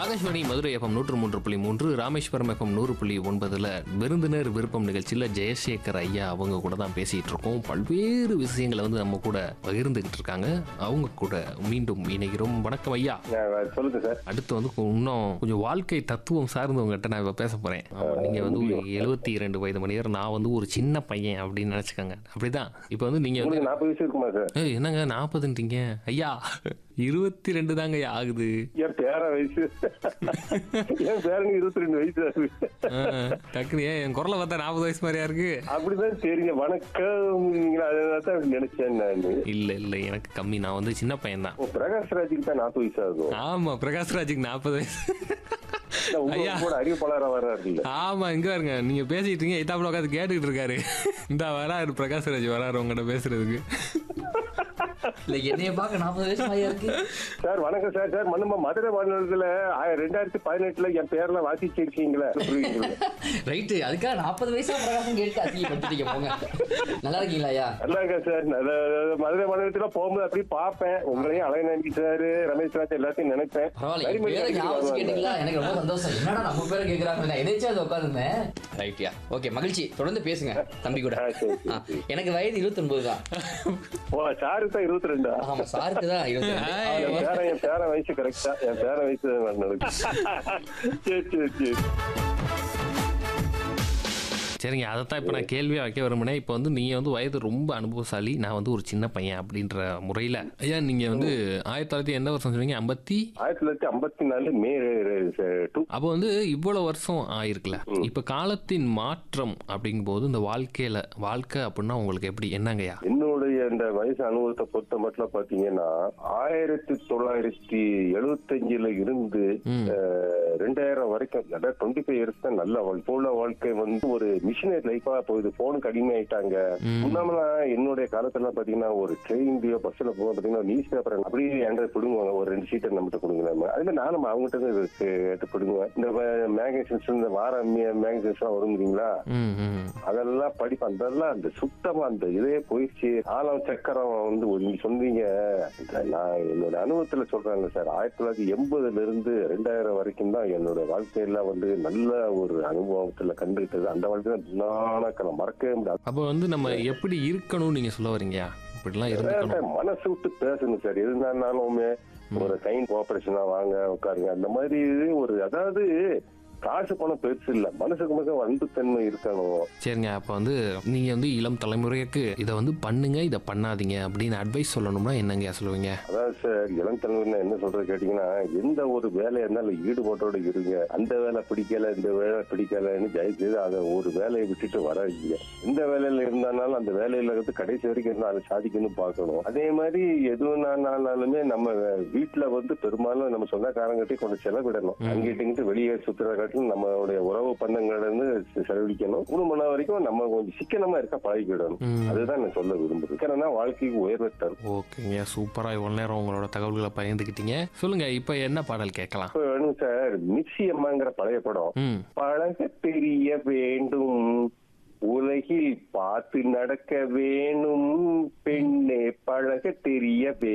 Akashvani Madurai FM நூற்று மூன்று புள்ளி மூன்று ராமேஸ்வரம் எஃப்எம் நூறு புள்ளி ஒன்பதுல விருந்தினர் விருப்பம் நிகழ்ச்சியில் ஜெயசேகர் ஐயா அவங்க கூட தான் பேசிட்டு இருக்கோம் பல்வேறு விஷயங்களை வந்து நம்ம கூட பகிர்ந்துகிட்டு இருக்காங்க அவங்க கூட மீண்டும் இணைகிறோம் வணக்கம் ஐயா நான் சொல்லுங்க சார் அடுத்து வந்து கொ- இன்னும் கொஞ்சம் வாழ்க்கை தத்துவம் சார்ந்தவங்ககிட்ட நான் இப்போ பேச போறேன் ஆமா, நீங்க வந்து ஒரு எழுபத்தி இரண்டு வயது மனிதர் நான் வந்து ஒரு சின்ன பையன் அப்படின்னு நினைச்சுக்கோங்க அப்படிதான் இப்போ வந்து நீங்க வந்து உங்களுக்கு நாற்பது வயசு இருக்குமா சார் ஏய், என்னங்க நாற்பதுன்றீங்க ஐயா இருபத்தி ரெண்டு தாங்க ஐயா ஆகுது என் பேர வயசு என் பேரனுக்கு இருபத்தி ரெண்டு வயசு ஆகுது ஆ, டக்குனு ஏன் என் குரலை பார்த்தா நாற்பது வயசு மாதிரியா இருக்கு அப்படிதான் தெரியுங்க வணக்கம் நீங்களா தான் நினைச்சேன் நான் இல்ல இல்ல எனக்கு கம்மி நான் வந்து சின்ன பையன் தான் ஓ, பிரகாஷ் ராஜுக்கு தான் நாற்பது வயசு ஆகும் ஆமா பிரகாஷ் ராஜுக்கு நாற்பது வயசு உங்க ஐயா. கூட அறிவிப்பாளரா வர்றாரு இல்ல ஆமா இங்க பாருங்க நீங்க பேசிட்டு இருக்கீங்க இதாப்புல உட்காந்து கேட்டுக்கிட்டு இருக்காரு இந்த வராரு பிரகாஷ் ராஜ் வராரு உங்ககிட்ட பேசுறதுக்கு இல்ல என்னைய பார்க்க நாற்பது வயசு மாதிரியா இருக்கு சார் வணக்கம் சார் சார் மண்ணுமா மதுரை மாநிலத்துல ஆய- ரெண்டாயிரத்தி பதினெட்டுல என் பேர்ல வாசிச்சிருக்கீங்களே புரியுதுங்களா? ரைட்டு அதுக்காக நாற்பது வயசா பிரகாசம் கேட்டு அதிகப்படுத்திட்டீங்க போங்க நல்லா இருக்கீங்களா ஐயா நல்லா இருக்கேன் சார் நல்ல மதுரை மாநிலத்துல போகும்போது அப்படி பார்ப்பேன் உங்களையும் அலைநந்தி சார் ரமேஷ் ராஜ் எல்லாத்தையும் நினைப்பேன் பரவாயில்ல என் கைமணி பேரை அடிச்சுட்டு ஞாபகம் வருவாங்க. கேட்டீங்களா எனக்கு ரொம்ப சந்தோஷம் என்னடா நம்ம பேரை கேட்கறாங்க நான் எதாச்சும் அது உட்காந்துருந்தேன் ரைட்யா ஓகே மகிழ்ச்சி தொடர்ந்து பேசுங்க தம்பி கூட ஆ, சரி, சரி, ஆ, சரி. எனக்கு வயது இருபத்தொன்பது தான் ஓ சாருக்கு தான் இருபத்தி ரெண்டா ஆமா சாருக்கு தான் இருபத்தி என் பேரன் என் பேரன் வயசு கரெக்டா என் பேரன் வயசு தான் நடக்கு சரி சரி சரி சரிங்க அதைத்தான் இப்போ நான் கேள்வியாக வைக்க விரும்பினேன் இப்போ வந்து நீங்கள் வந்து வயது ரொம்ப அனுபவசாலி நான் வந்து ஒரு சின்ன பையன் அப்படின்ற முறையில் ஐயா நீங்கள் வந்து ஆயிரத்தி தொள்ளாயிரத்தி எந்த வருஷம் சொன்னீங்க ஐம்பத்தி ஆயிரத்தி தொள்ளாயிரத்தி ஐம்பத்தி நாலு மே டூ அப்போ வந்து இவ்வளோ வருஷம் ஆயிருக்குல்ல இப்போ காலத்தின் மாற்றம் அப்படிங்கும்போது இந்த வாழ்க்கையில் வாழ்க்கை அப்படின்னா உங்களுக்கு எப்படி என்னங்கய்யா என்னுடைய இந்த வயசு அனுபவத்தை பொறுத்த மட்டும் பாத்தீங்கன்னா ஆயிரத்தி தொள்ளாயிரத்தி எழுபத்தஞ்சுல இருந்து ம். அஹ், ரெண்டாயிரம் வரைக்கும் அதாவது டுவெண்ட்டி ஃபைவ் இயர்ஸ் தான் நல்ல வாழ்க்கை இப்போ உள்ள வாழ்க்கை வந்து ஒரு மிஷினரி லைஃபா போகுது போனுக்கு அடிமையாயிட்டாங்க ம். முன்னாமலாம் என்னுடைய காலத்துல பாத்தீங்கன்னா ஒரு ட்ரெயின்லயோ பஸ்ல போக பாத்தீங்கன்னா நியூஸ் பேப்பர் அப்படியே என்கிட்ட பிடுங்குவாங்க ஒரு ரெண்டு சீட்டை நம்மகிட்ட கொடுங்க அதே மாதிரி நானும் அவங்ககிட்ட இருந்து கேட்டு பிடுங்குவேன் இந்த மேகசின்ஸ் இந்த வார மேகசின்ஸ் எல்லாம் வரும் இல்லைங்களா ம் ம் அதெல்லாம் படிப்பேன் அதெல்லாம் அந்த சுத்தமா அந்த இதே போயிடுச்சு ஆலம் சக்கரம் வந்து ஒரு- நீங்க சொன்னீங்க இந்த நான் என்னோட அனுபவத்துல சொல்றேன்ல சார் ஆயிரத்தி தொள்ளாயிரத்தி எண்பதுல இருந்து ரெண்டாயிரம் வரைக்கும் தான் என்னோட வாழ்க்கையில வந்து நல்ல ஒரு அனுபவத்துல கண்டுகிட்டது அந்த வாழ்க்கை தான் நானக்கெல்லாம் மறக்கவே முடியாது அப்போ வந்து நம்ம எப்படி இருக்கணும்னு நீங்கள் சொல்ல வரீங்கயா இப்படிலாம் இருந்துக்கணும் சார், மனசு விட்டு பேசணும் சார் இருந்தாலுமே ஒரு சைன் கோஆபரேஷனா வாங்க உட்காருங்க அந்த மாதிரி ஒரு அதாவது காசு பணம் பெருசு இல்ல மனசுக்கு மட்டும் அன்புத்தன்மை இருக்கணும் சரிங்க அப்போ வந்து நீங்கள் வந்து இளம் தலைமுறைக்கு இதை வந்து பண்ணுங்க இதை பண்ணாதீங்க அப்படின்னு அட்வைஸ் சொல்லணும்னா என்னங்கய்யா சொல்லுவீங்க அதான் சார் இளம் தலைவர்னா என்ன சொல்றது கேட்டீங்கன்னா எந்த ஒரு வேலையா இருந்தாலும் ஈடுபாட்டோட இருங்க அந்த வேலை பிடிக்கல இந்த வேலை பிடிக்கலன்னு தயவுசெய்து அதை ஒரு வேலையை விட்டுட்டு வராதீங்க எந்த வேலையில இருந்தாலும் அந்த வேலையில இருந்து கடைசி வரைக்கும் இருந்தா அதை சாதிக்கணும் பார்க்கணும் அதே மாதிரி எதுனாலுமே நம்ம வீட்டுல வந்து பெரும்பாலும் நம்ம சொந்தக்காரங்கிட்டே கொண்டு செலவிடணும் அங்கிட்டு இங்கிட்டு வெளியே சுத்துற காட்டிலும் நம்மளுடைய உறவு பந்தங்கள்ல இருந்து செலவழிக்கணும் மூணு மணி நேரம் வரைக்கும் நம்ம கொஞ்சம் சிக்கனமா இருக்க பழகிக்கிடணும் ம். அதுதான் நான் சொல்ல விரும்புறேன் சிக்கனம்னா வாழ்க்கைக்கு உயர்வை தரும் ஓகேங்க சூப்பராக இவ்வளோ நேரம் உங்களோட தகவல்களை பகிர்ந்துக்கிட்டீங்க சொல்லுங்க இப்போ என்ன பாடல் கேட்கலாம் இப்ப வேணும் சார் மிக்சி அம்மாங்கிற பழைய படம் ம் பழக தெரிய வேண்டும் உலகில் பார்த்து நடக்க வேணும் பெண்ணே பழக தெரிய